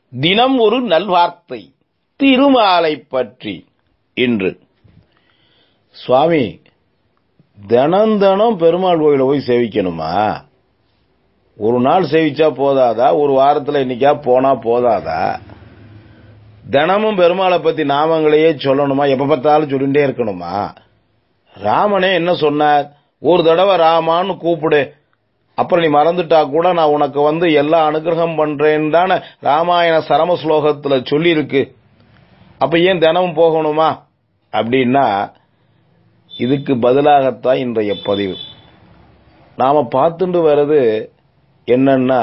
தினம் ஒரு நல்வார்த்தை திருமாலை பற்றி இன்று சுவாமி தினம் தினம் பெருமாள் கோயில போய் சேவிக்கணுமா ஒரு நாள் சேவிச்சா போதாதா ஒரு வாரத்துல இன்னைக்கா போனா போதாதா தினமும் பெருமாளை பத்தி நாமங்களையே சொல்லணுமா எப்ப பார்த்தாலும் சொல்லிட்டே இருக்கணுமா ராமனே என்ன சொன்னார் ஒரு தடவை ராமான்னு கூப்பிடு அப்புறம் நீ மறந்துட்டா கூட நான் உனக்கு வந்து எல்லா அனுகிரகம் பண்றேன்னு தானே ராமாயண சரம ஸ்லோகத்துல சொல்லியிருக்கு அப்ப ஏன் தினமும் போகணுமா அப்படின்னா இதுக்கு பதிலாகத்தான் இன்றைய பதிவு நாம பார்த்துட்டு வர்றது என்னன்னா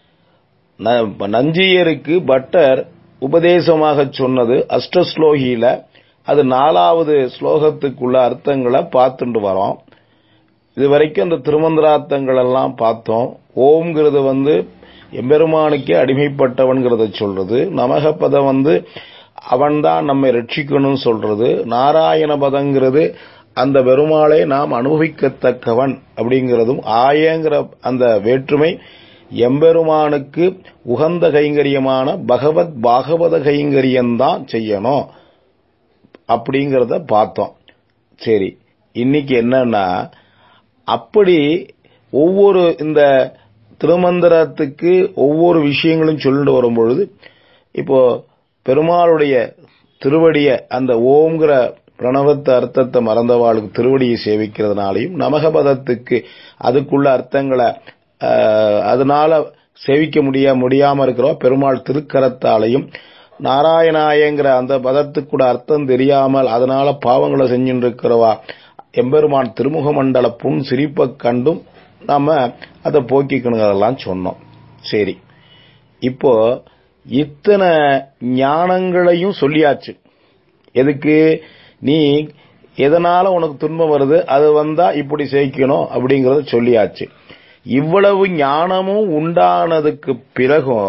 ந- நஞ்சியருக்கு பட்டர் உபதேசமாக சொன்னது அஷ்டஸ்லோகியில அது நாலாவது ஸ்லோகத்துக்குள்ள அர்த்தங்களை பார்த்துட்டு வரோம் இது வரைக்கும் அந்த திருமந்திரார்த்தங்கள் எல்லாம் பார்த்தோம் ஓம்ங்கிறது வந்து எம்பெருமானுக்கே அடிமைப்பட்டவன்கிறத சொல்றது நமக பதம் வந்து அவன்தான் நம்மை ரட்சிக்கணும்னு சொல்றது நாராயண பதங்கிறது அந்த பெருமாளை நாம் அனுபவிக்கத்தக்கவன் அப்படிங்கிறதும் ஆயங்கிற அந்த வேற்றுமை எம்பெருமானுக்கு உகந்த கைங்கரியமான பகவத் பாகவத கைங்கரியம்தான் செய்யணும் அப்படிங்கிறத பார்த்தோம் சரி இன்னைக்கு என்னன்னா அப்படி ஒவ்வொரு இந்த திருமந்திரத்துக்கு ஒவ்வொரு விஷயங்களும் சொல்லிட்டு வரும்பொழுது இப்போ பெருமாளுடைய திருவடிய அந்த ஓம்ங்கிற பிரணவத்த அர்த்தத்தை மறந்தவாளுக்கு திருவடியை சேவிக்கிறதுனாலையும் நமகபதத்துக்கு அதுக்குள்ள அர்த்தங்களை ஆஹ், அதனால சேவிக்க முடிய முடியாம இருக்கிறோம் பெருமாள் திருக்கரத்தாலையும் நாராயணாயங்கிற அந்த பதத்துக்கூட அர்த்தம் தெரியாமல் அதனால பாவங்களை செஞ்சுட்டு இருக்கிறவா எம்பெருமான் திருமுக மண்டல புன் சிரிப்பை கண்டும் நாம அதை போக்கிக்கணுங்கிறதெல்லாம் சொன்னோம் சரி இப்போ இத்தனை ஞானங்களையும் சொல்லியாச்சு எதுக்கு நீ எதனால உனக்கு துன்பம் வருது அது வந்தா இப்படி செய்யணும் அப்படிங்கறத சொல்லியாச்சு இவ்வளவு ஞானமும் உண்டானதுக்கு பிறகும்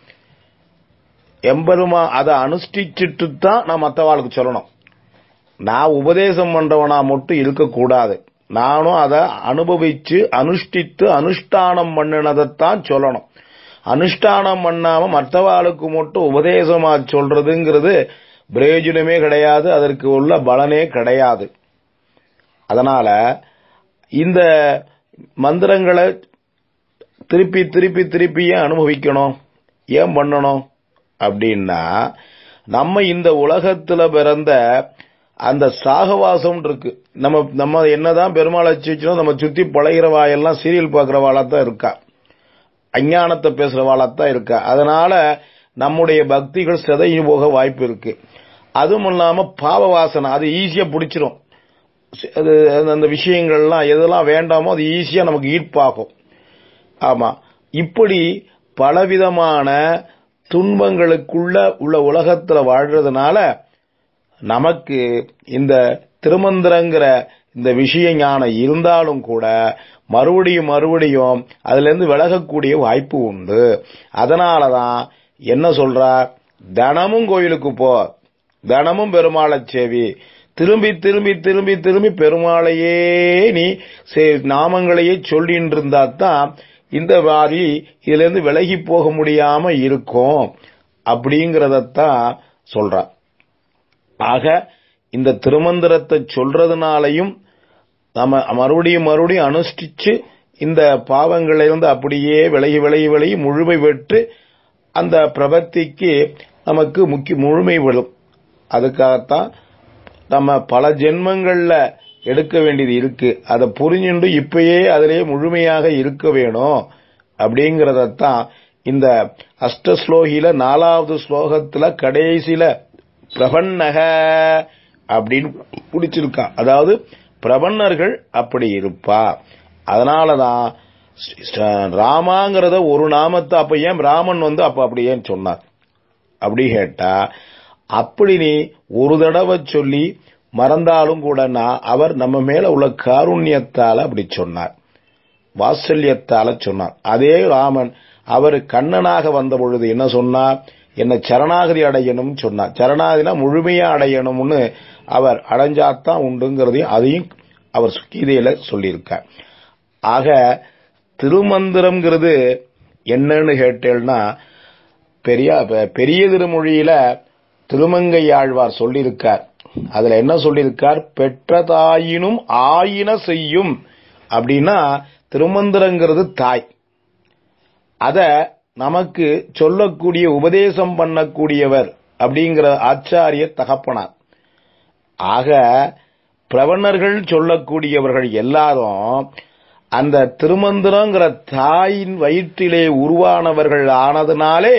எம்பெருமா அதை அனுஷ்டிச்சுட்டு தான் நான் மற்றவாளுக்கு சொல்லணும் நான் உபதேசம் பண்றவனா மட்டும் இருக்கக்கூடாது நானும் அதை அனுபவிச்சு அனுஷ்டித்து அனுஷ்டானம் பண்ணினதைத்தான் சொல்லணும் அனுஷ்டானம் பண்ணாம மற்றவாளுக்கு மட்டும் உபதேசமா சொல்றதுங்கிறது பிரயோஜனமே கிடையாது அதற்கு உள்ள பலனே கிடையாது அதனால இந்த மந்திரங்களை திருப்பி திருப்பி திருப்பி ஏன் அனுபவிக்கணும் ஏன் பண்ணணும் அப்படின்னா நம்ம இந்த உலகத்துல பிறந்த அந்த சாகவாசம் இருக்கு நம்ம நம்ம என்னதான் பெருமாளை வச்சுச்சோம் நம்ம சுத்தி பழகிறவா எல்லாம் சீரியல் பார்க்கறவாளா தான் இருக்கா அஞ்ஞானத்தை பேசுறவாளா தான் இருக்கா அதனால நம்முடைய பக்திகள் சிதைஞ்சு போக வாய்ப்பு இருக்கு அதுவும் இல்லாம பாவ வாசனை அது ஈஸியா பிடிச்சிரும் அது அந்த- அந்த விஷயங்கள்லாம் எதெல்லாம் வேண்டாமோ அது ஈஸியா நமக்கு ஈர்ப்பாகும் ஆமா இப்படி பலவிதமான துன்பங்களுக்குள்ள உள்ள உலகத்துல வாழ்றதுனால நமக்கு இந்த திருமந்திரங்கிற இந்த விஷய ஞானம் இருந்தாலும் கூட மறுபடியும் மறுபடியும் அதுல இருந்து விலகக்கூடிய வாய்ப்பு உண்டு அதனாலதான் என்ன சொல்றார் தினமும் கோயிலுக்கு போ தினமும் பெருமாளை சேவி திரும்பி திரும்பி திரும்பி திரும்பி பெருமாளையே நீ சே- நாமங்களையே சொல்லிட்டு இருந்தா தான் இந்த மாதிரி இதுல இருந்து விலகி போக முடியாம இருக்கும் அப்படிங்கறதத்தான் சொல்றார் ஆக இந்த திருமந்திரத்தை சொல்றதுனாலையும் நம்ம மறுபடியும் மறுபடியும் அனுஷ்டிச்சு இந்த பாவங்களிலிருந்து இருந்து அப்படியே விலகி விலகி விலகி முழுமை பெற்று அந்த பிரபத்திக்கு நமக்கு முக்கிய முழுமை விடும் அதுக்காகத்தான் நம்ம பல ஜென்மங்கள்ல எடுக்க வேண்டியது இருக்கு அதை புரிஞ்சுண்டு இப்பயே அதிலே முழுமையாக இருக்க வேணும் அப்படிங்கறதத்தான் இந்த அஷ்ட ஸ்லோகியில நாலாவது ஸ்லோகத்துல கடைசியில பிரபன்னக அப்படின்னு பிடிச்சிருக்கா அதாவது பிரபன்னர்கள் அப்படி இருப்பா அதனாலதான் ஸ்ரீ- ஸ்ரீ- ராமாங்கிறத ஒரு நாமத்தை அப்ப ஏன் ராமன் வந்து அப்ப அப்படி ஏன் சொன்னார் அப்படி கேட்டா அப்படி நீ ஒரு தடவை சொல்லி மறந்தாலும் கூட நான் அவர் நம்ம மேல உள்ள காருண்யத்தால அப்படி சொன்னார் வாத்சல்யத்தால சொன்னார் அதே ராமன் அவர் கண்ணனாக வந்த பொழுது என்ன சொன்னார் என்ன சரணாகதி அடையணும்னு சொன்னார் சரணாகதினா முழுமையா அடையணும்னு அவர் அடைஞ்சாத்தான் உண்டுங்கிறதையும் அதையும் அவர் கீதையில சொல்லியிருக்கார் ஆக திருமந்திரம்ங்கிறது என்னன்னு கேட்டேன்னா பெரிய பெரிய திருமொழியில திருமங்கையாழ்வார் சொல்லியிருக்கார் அதுல என்ன சொல்லியிருக்கார் பெற்ற தாயினும் ஆயின செய்யும் அப்படின்னா திருமந்திரங்கிறது தாய் அத நமக்கு சொல்லக்கூடிய உபதேசம் பண்ணக்கூடியவர் அப்படிங்கிற ஆச்சாரிய தகப்பனார் ஆக பிரவணர்கள் சொல்லக்கூடியவர்கள் எல்லாரும் அந்த திருமந்திரங்கிற தாயின் வயிற்றிலே உருவானவர்கள் ஆனதுனாலே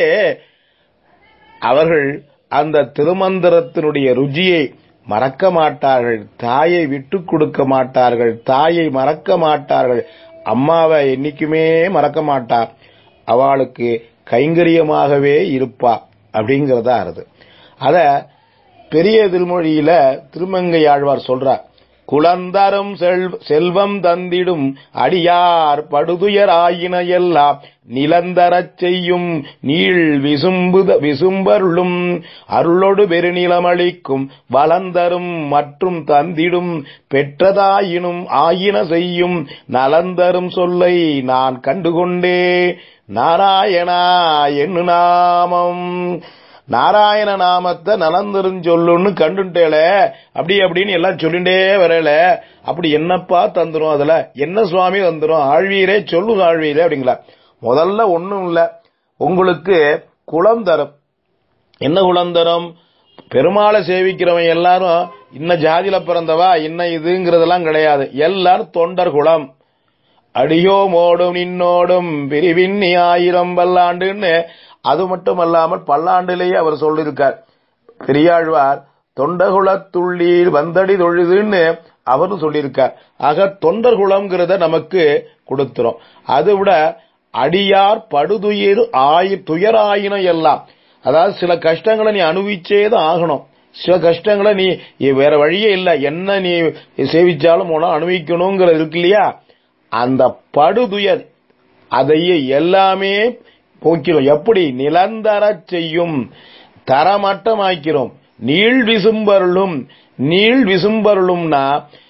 அவர்கள் அந்த திருமந்திரத்தினுடைய ருஜியை மறக்க மாட்டார்கள் தாயை விட்டு கொடுக்க மாட்டார்கள் தாயை மறக்க மாட்டார்கள் அம்மாவை என்னைக்குமே மறக்க மாட்டா அவளுக்கு கைங்கரியமாகவே இருப்பா அப்படிங்கறதா அருது அத பெரிய திருமொழியில திருமங்கை ஆழ்வார் சொல்றார் குளந்தரும் செல்வம் தந்திடும் அடியார் படுதுயர் ஆயின எல்லாம் நிலந்தரச் செய்யும் நீள் விசும்புத விசும்பருளும் அருளொடு பெருநிலமளிக்கும் வளந்தரும் மற்றும் தந்திடும் பெற்றதாயினும் ஆயின செய்யும் நலந்தரும் சொல்லை நான் கண்டுகொண்டே நாராயணா என்னு நாமம் நாராயண நாமத்தை நலந்தருஞ்சொல்லுன்னு கண்டுட்டேல அப்படி அப்படின்னு எல்லாம் சொல்லிண்டே வரல அப்படி என்னப்பா தந்துரும் அதுல என்ன சுவாமி தந்துரும் ஆழ்வீரே சொல்லு ஆழ்வீரே அப்படிங்களா முதல்ல ஒண்ணும் இல்ல உங்களுக்கு குளம் தரும் என்ன குளம் தரும் பெருமாளை சேவிக்கிறவன் எல்லாரும் இன்ன ஜாதியில பிறந்தவா இன்ன இதுங்கிறதெல்லாம் கிடையாது எல்லாரும் தொண்டர் குலம் அடியோமோடும் நின்னோடும் பிரிவின்னி ஆயிரம் பல்லாண்டுன்னு அது மட்டும் அல்லாமல் பல்லாண்டிலேயே அவர் சொல்லியிருக்கார் பெரியாழ்வார் தொண்டகுலத்துள்ளீர் வந்தடி தொழுதுன்னு அவரும் சொல்லியிருக்கார் ஆக தொண்டர் குலம்ங்கிறத நமக்கு கொடுத்துரும் அதை விட அடியார் படுதுயிர் ஆயி துயராயினம் எல்லாம் அதாவது சில கஷ்டங்களை நீ அனுபவிச்சே தான் ஆகணும் சில கஷ்டங்களை நீ வேற வழியே இல்லை என்ன நீ சேவிச்சாலும் போனா அனுபவிக்கணுங்கிறது இருக்கு இல்லையா அந்த படுதுயர் அதையே எல்லாமே போக்கிறோம் எப்படி நிலந்தர செய்யும் தரமட்டமாக்கிறோம் நீள் விசும்பருளும் நீள் விசும்பருளும்னா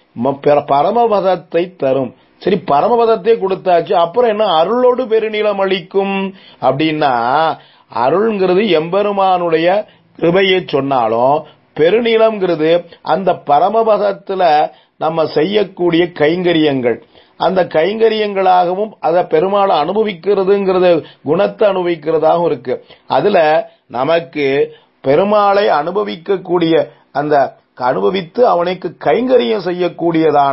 பரமபதத்தை தரும் சரி பரமபதத்தை கொடுத்தாச்சு அப்புறம் என்ன அருளோடு பெருநிலம் அளிக்கும் அப்படின்னா அருள்ங்கிறது எம்பெருமானுடைய கிருபையை சொன்னாலும் பெருநிலம்ங்கிறது அந்த பரமபதத்துல நம்ம செய்யக்கூடிய கைங்கரியங்கள் அந்த கைங்கரியங்களாகவும் அதை பெருமாளை அனுபவிக்கிறதுங்கிறது குணத்தை அனுபவிக்கிறதாகவும் இருக்கு அதுல நமக்கு பெருமாளை அனுபவிக்கக்கூடிய அந்த அனுபவித்து அவனுக்கு கைங்கரியம் செய்யக்கூடியதான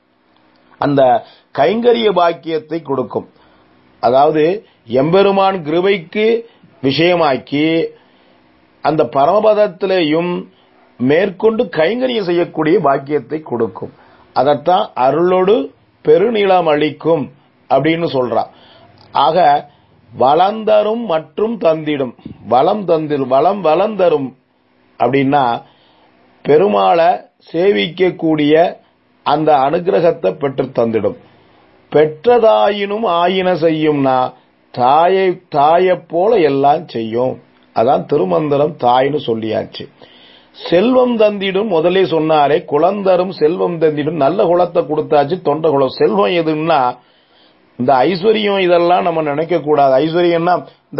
அந்த கைங்கரிய பாக்கியத்தை கொடுக்கும் அதாவது எம்பெருமான் கிருபைக்கு விஷயமாக்கி அந்த பரமபதத்திலேயும் மேற்கொண்டு கைங்கரியம் செய்யக்கூடிய பாக்கியத்தை கொடுக்கும் அதைத்தான் அருளோடு பெருநிலம் அளிக்கும் அப்படின்னு சொல்றான் ஆக வளந்தரும் மற்றும் தந்திடும் வளம் தந்திடும் வளம் வளந்தரும் அப்படின்னா பெருமாளை சேவிக்கக்கூடிய அந்த அனுகிரகத்தை பெற்று தந்திடும் பெற்றதாயினும் ஆயின செய்யும்னா தாயை தாயை போல எல்லாம் செய்யும் அதான் திருமந்திரம் தாய்னு சொல்லியாச்சு செல்வம் தந்திடும் முதலே சொன்னாரே குளந்தரும் செல்வம் தந்திடும் நல்ல குலத்தை கொடுத்தாச்சு தொண்ட குலம் செல்வம் எதுன்னா இந்த ஐஸ்வர்யம் இதெல்லாம் நம்ம நினைக்க கூடாது ஐஸ்வர்யம்னா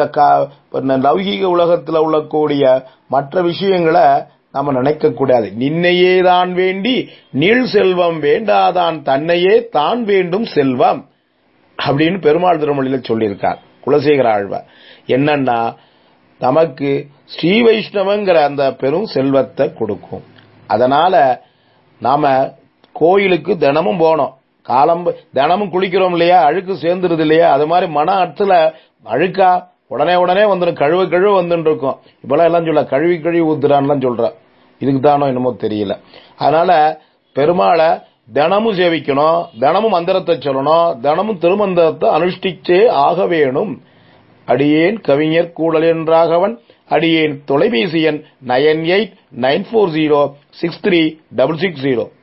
இந்த லௌகீக உலகத்துல உள்ளக்கூடிய மற்ற விஷயங்களை நம்ம நினைக்க கூடாது நின்னையே தான் வேண்டி நீள் செல்வம் வேண்டாதான் தன்னையே தான் வேண்டும் செல்வம் அப்படின்னு பெருமாள் திருமொழியில சொல்லியிருக்கார் குலசேகர ஆழ்வார் என்னன்னா நமக்கு ஸ்ரீ வைஷ்ணவங்கிற அந்த பெரும் செல்வத்தை கொடுக்கும் அதனால நாம கோயிலுக்கு தினமும் போனோம் காலம் தினமும் குளிக்கிறோம் இல்லையா அழுக்கு சேர்ந்துருது இல்லையா அது மாதிரி மன அர்த்தத்துல அழுக்கா உடனே உடனே வந்துடும் கழுவ கழுவ வந்துட்டு இருக்கும் இப்பெல்லாம் எல்லாம் சொல்ல கழுவி கழுவி ஊத்துறான்லாம் சொல்ற இதுக்கு தானோ என்னமோ தெரியல அதனால பெருமாளை தினமும் சேவிக்கணும் தினமும் மந்திரத்தை சொல்லணும் தினமும் திருமந்திரத்தை அனுஷ்டிச்சே ஆக வேணும் அடியேன் கவிஞர் கூடல் என்றாகவன் அடியேன் தொலைபேசி எண் nine eight nine four zero six three double six zero